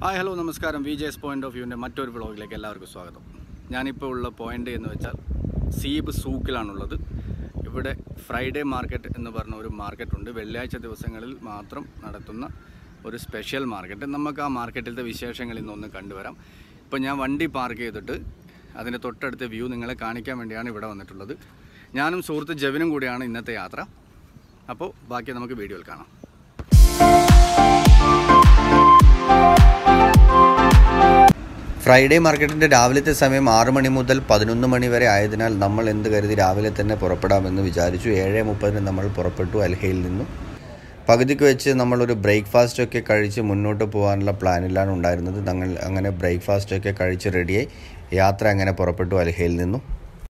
hi hello നമസ്കാരം വി ജെസ് പോയിന്റ് ഓഫ് വ്യൂവിൻ്റെ മറ്റൊരു വ്ളോഗിലേക്ക് എല്ലാവർക്കും സ്വാഗതം ഞാനിപ്പോൾ ഉള്ള പോയിന്റ് എന്ന് വെച്ചാൽ സീബ് സൂക്കിലാണുള്ളത് ഇവിടെ ഫ്രൈഡേ മാർക്കറ്റ് എന്ന് പറഞ്ഞ ഒരു മാർക്കറ്റ് ഉണ്ട് വെള്ളിയാഴ്ച ദിവസങ്ങളിൽ മാത്രം നടത്തുന്ന ഒരു സ്പെഷ്യൽ മാർക്കറ്റ് നമുക്ക് ആ മാർക്കറ്റിലത്തെ വിശേഷങ്ങൾ ഇന്നൊന്ന് കണ്ടുവരാം ഇപ്പോൾ ഞാൻ വണ്ടി പാർക്ക് ചെയ്തിട്ട് അതിൻ്റെ തൊട്ടടുത്ത വ്യൂ നിങ്ങളെ കാണിക്കാൻ വേണ്ടിയാണ് ഇവിടെ വന്നിട്ടുള്ളത് ഞാനും സുഹൃത്ത് ജവിനും കൂടിയാണ് ഇന്നത്തെ യാത്ര അപ്പോൾ ബാക്കി നമുക്ക് വീഡിയോയിൽ കാണാം ഫ്രൈഡേ മാർക്കറ്റിൻ്റെ രാവിലത്തെ സമയം ആറ് മണി മുതൽ പതിനൊന്ന് മണി വരെ ആയതിനാൽ നമ്മൾ എന്ത് കരുതി രാവിലെ തന്നെ പുറപ്പെടാമെന്ന് വിചാരിച്ചു ഏഴ് മുപ്പതിന് നമ്മൾ പുറപ്പെട്ടു അൽഹയിൽ നിന്നും പകുതിക്ക് വെച്ച് നമ്മളൊരു ബ്രേക്ക്ഫാസ്റ്റ് ഒക്കെ കഴിച്ച് മുന്നോട്ട് പോകാനുള്ള പ്ലാനിലാണ് ഉണ്ടായിരുന്നത് ഞങ്ങൾ അങ്ങനെ ബ്രേക്ക്ഫാസ്റ്റ് ഒക്കെ കഴിച്ച് റെഡിയായി യാത്ര അങ്ങനെ പുറപ്പെട്ടു അൽഹയിൽ നിന്നും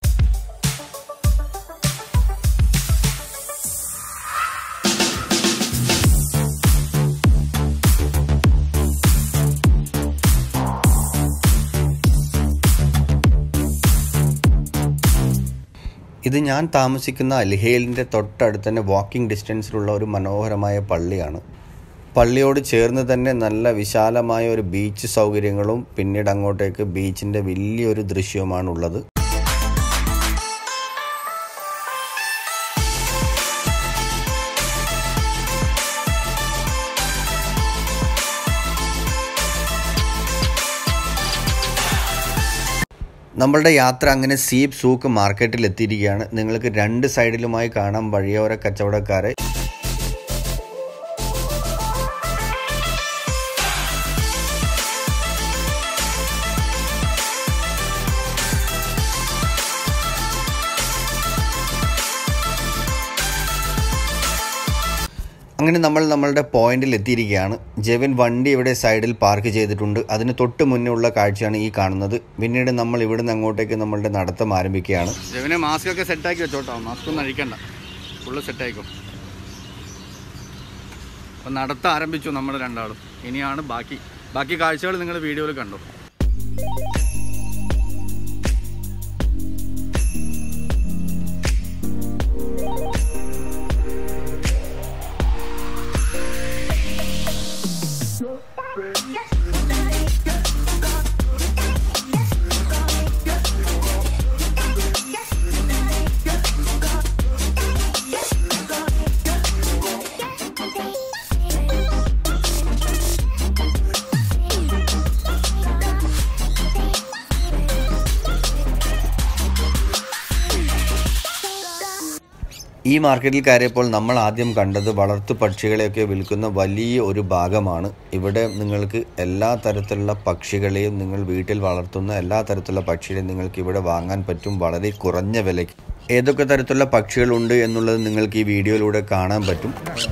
ഇത് ഞാൻ താമസിക്കുന്ന അൽഹേലിൻ്റെ തൊട്ടടുത്ത് തന്നെ വാക്കിംഗ് ഡിസ്റ്റൻസിലുള്ള ഒരു മനോഹരമായ പള്ളിയാണ് പള്ളിയോട് ചേർന്ന് തന്നെ നല്ല വിശാലമായ ഒരു ബീച്ച് സൗകര്യങ്ങളും പിന്നീട് അങ്ങോട്ടേക്ക് ബീച്ചിൻ്റെ വലിയൊരു ദൃശ്യവുമാണുള്ളത് നമ്മളുടെ യാത്ര അങ്ങനെ സീപ് സൂക്ക് മാർക്കറ്റിൽ എത്തിയിരിക്കുകയാണ് നിങ്ങൾക്ക് രണ്ട് സൈഡിലുമായി കാണാം വഴിയോര കച്ചവടക്കാരെ അങ്ങനെ നമ്മൾ നമ്മളുടെ പോയിന്റിൽ എത്തിയിരിക്കുകയാണ് ജെവിൻ വണ്ടി ഇവിടെ സൈഡിൽ പാർക്ക് ചെയ്തിട്ടുണ്ട് അതിന് തൊട്ട് മുന്നേ ഉള്ള കാഴ്ചയാണ് ഈ കാണുന്നത് പിന്നീട് നമ്മൾ ഇവിടുന്ന് അങ്ങോട്ടേക്ക് നമ്മളുടെ നടത്തം ആരംഭിക്കുകയാണ് ജവിനെ മാസ്ക് ഒക്കെ സെറ്റാക്കി വെച്ചോട്ടോ മാസ്ക് ഒന്നും അഴിക്കണ്ട ഫുള്ള് സെറ്റായിക്കോ അപ്പം നടത്തം ആരംഭിച്ചു നമ്മൾ രണ്ടാളും ഇനിയാണ് ബാക്കി ബാക്കി കാഴ്ചകൾ നിങ്ങൾ വീഡിയോയിൽ കണ്ടു ഈ മാർക്കറ്റിൽ കയറിയപ്പോൾ നമ്മൾ ആദ്യം കണ്ടത് വളർത്തു പക്ഷികളെയൊക്കെ വിൽക്കുന്ന വലിയ ഒരു ഭാഗമാണ് ഇവിടെ നിങ്ങൾക്ക് എല്ലാ തരത്തിലുള്ള പക്ഷികളെയും നിങ്ങൾ വീട്ടിൽ വളർത്തുന്ന എല്ലാ തരത്തിലുള്ള പക്ഷികളെയും നിങ്ങൾക്ക് ഇവിടെ വാങ്ങാൻ പറ്റും വളരെ കുറഞ്ഞ വിലയ്ക്ക് ഏതൊക്കെ തരത്തിലുള്ള പക്ഷികളുണ്ട് എന്നുള്ളത് നിങ്ങൾക്ക് ഈ വീഡിയോയിലൂടെ കാണാൻ പറ്റും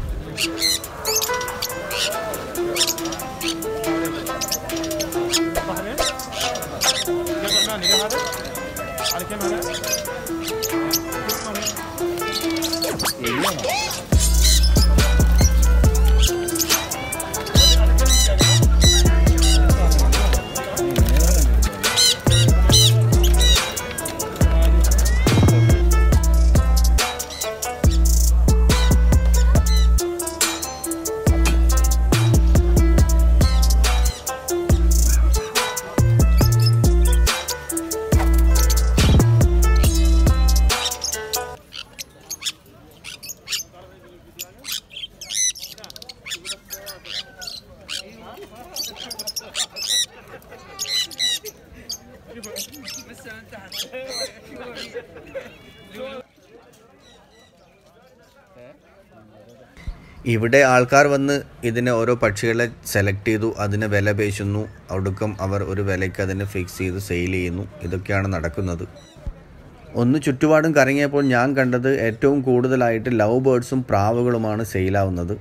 ഇവിടെ ആൾക്കാർ വന്ന് ഇതിനെ ഓരോ പക്ഷികളെ സെലക്ട് ചെയ്തു അതിന് വില പേശുന്നു ഒടുക്കം അവർ ഒരു വിലയ്ക്ക് അതിനെ ഫിക്സ് ചെയ്ത് സെയിൽ ചെയ്യുന്നു ഇതൊക്കെയാണ് നടക്കുന്നത് ഒന്ന് ചുറ്റുപാടും കറങ്ങിയപ്പോൾ ഞാൻ കണ്ടത് ഏറ്റവും കൂടുതലായിട്ട് ലവ് ബേർഡ്സും പ്രാവുകളുമാണ് സെയിലാവുന്നത്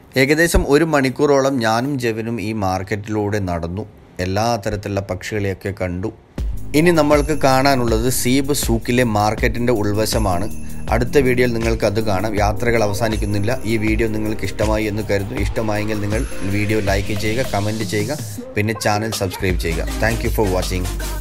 ഏകദേശം ഒരു മണിക്കൂറോളം ഞാനും ജെവിനും ഈ മാർക്കറ്റിലൂടെ നടന്നു എല്ലാ തരത്തിലുള്ള പക്ഷികളെയൊക്കെ കണ്ടു ഇനി നമ്മൾക്ക് കാണാനുള്ളത് സീബ് സൂക്കിലെ മാർക്കറ്റിൻ്റെ ഉൾവശമാണ് അടുത്ത വീഡിയോയിൽ നിങ്ങൾക്ക് അത് കാണാം യാത്രകൾ അവസാനിക്കുന്നില്ല ഈ വീഡിയോ നിങ്ങൾക്ക് ഇഷ്ടമായി എന്ന് കരുതുന്നു ഇഷ്ടമായെങ്കിൽ നിങ്ങൾ വീഡിയോ ലൈക്ക് ചെയ്യുക കമൻറ്റ് ചെയ്യുക പിന്നെ ചാനൽ സബ്സ്ക്രൈബ് ചെയ്യുക താങ്ക് ഫോർ വാച്ചിങ്